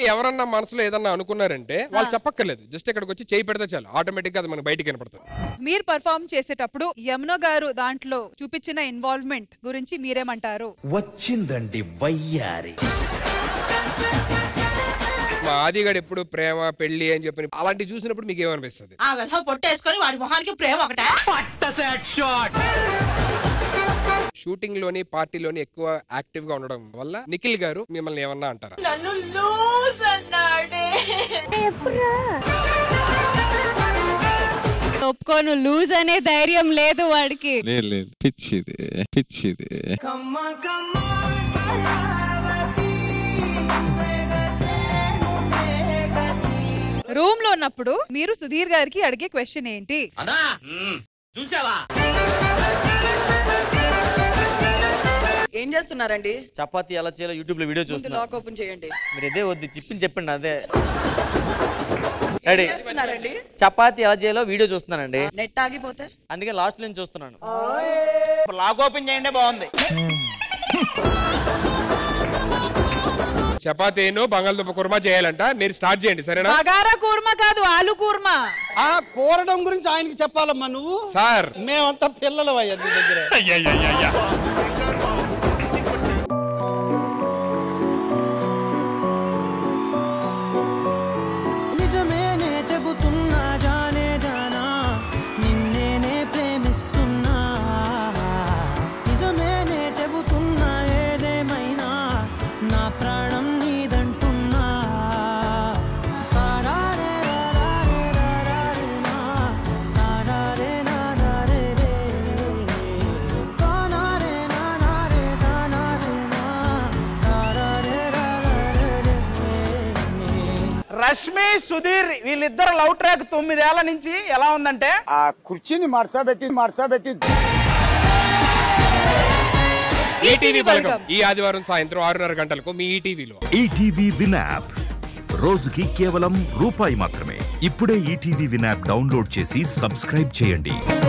ఎవరన్నా మనసులో ఏదన్నా అనుకున్నారంటే వాళ్ళు చెప్పక్కర్లేదు జస్ట్ ఇక్కడికి వచ్చి చేయి పెడితే చాలు ఆటోమేటిక్ గా అది మనకి బయటికి కనపడుతుంది మీరు పర్ఫామ్ చేసేటప్పుడు యమున గారు దాంట్లో చూపించిన ఇన్వాల్వ్మెంట్ గురించి మీరేమంటారు వచ్చిందండి వయ్యారి మా ఆదిగాడు ఎప్పుడు ప్రేమ పెళ్లి అని చెప్పి అలాంటివి చూసినప్పుడు మీకు ఏమనిపిస్తుంది ఆ విధం పొట్టేసుకొని వాడి మొహానికి ప్రేమ ఒకటే షూటింగ్ లోని పార్టీలోని ఎక్కువ యాక్టివ్ గా ఉండడం వల్ల నిఖిల్ గారు మిమ్మల్ని ఏమన్నా అంటారా నన్ను లూజ్ అన్నాడే ఒప్పుకోను లూజ్ అనే ధైర్యం లేదు వాడికి లేదు లేదు పిచ్చిది పిచ్చిది రూమ్ లో ఉన్నప్పుడు మీరు సుధీర్ గారికి అడిగే క్వశ్చన్ ఏంటి అన్నా చూసావా ఏం చేస్తున్నారండి చపాతీ ఎలా చేయాలో యూట్యూబ్ లో వీడియో ముందు చూస్తున్నా లాక్ ఓపెన్ చేయండి మీరు ఇదే వద్దు చిప్పిని చెప్పండి అదే రెడీ చేస్తున్నారండి చపాతీ ఎలా చేయాలో వీడియో చూస్తున్నానండి నెట్ ఆగిపోతే అందుకే లాస్ట్ నుంచి చూస్తున్నాను లాక్ ఓపెన్ చేయండి బాగుంది చపాతీను బంగాళదుంప కుర్మా చేయాలంట మీరు స్టార్ట్ చేయండి సరేనా బగారా కూర్మా కాదు ఆలు కూర్మా ఆ కోరడం గురించి ఆయనకి చెప్పాలమ్మా నువ్వు సార్ మేమంతా పిల్లలు అయ్యా నీ దగ్గర నిజమేనే చెబుతున్నా జానే జానా నిన్నేనే ప్రేమిస్తున్నా నిజమేనే చెబుతున్నా ఏదేమైనా నా ప్రాణం నీదంటున్నా తారారే రారారే రారారే నా, తారారే నారారే రే. తానారే నానారే తానారే నా, తారారే రారారే రే. రష్మి సుధీర్ వీళ్ళిద్దరు లవ్ ట్రాక్ తొమ్మిదేళ్ల నుంచి ఎలా ఉందంటే ఆ కుర్చీని మార్చబెట్టి మార్చబెట్టి ఈటీవీ బలగం ఈ ఆదివారం సాయంత్రం ఆరున్నర గంటలకు మీ ఈటీవీలో ఈటీవీ విన్ యాప్ రోజుకి కేవలం రూపాయి మాత్రమే ఇప్పుడే ఈటీవీ విన్ యాప్ డౌన్లోడ్ చేసి సబ్స్క్రైబ్ చేయండి